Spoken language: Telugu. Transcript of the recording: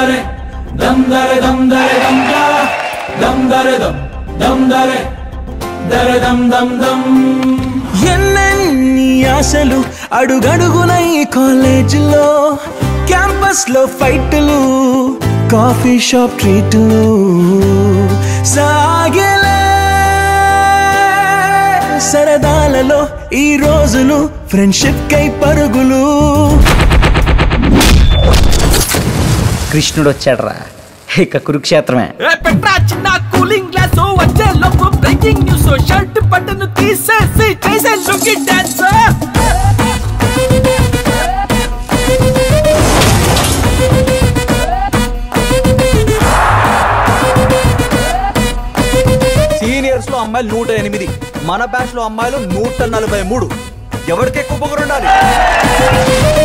దరే దమ్ దరే దమ్ దరే దమ్ దా దమ్ దరే దమ్ దమ్ దరే దరే దమ్ దమ్ దమ్ ఎన్నెన్ని ఆశలు అడుగడుగున ఈ కాలేజీలో క్యాంపస్ లో ఫైట్లు కాఫీ షాప్ ట్రీట్లు సాగలే సరదాలలో ఈ రోజులు ఫ్రెండ్షిప్ కై పరుగులు కృష్ణుడు వచ్చాడ్రా ఇక కురుక్షేత్రమే పెట్రా చిన్న కూలింగ్ గ్లాస్ వచ్చే లోపు బ్రేకింగ్ న్యూస్ షర్ట్ బటన్ తీసేసి చేసే లుకి డాన్స్ సీనియర్స్ లో అమ్మాయిలు నూట ఎనిమిది మన బ్యాచ్ లో అమ్మాయిలు నూట నలభై మూడు ఎవరికి ఎక్కువ పొగరు ఉండాలి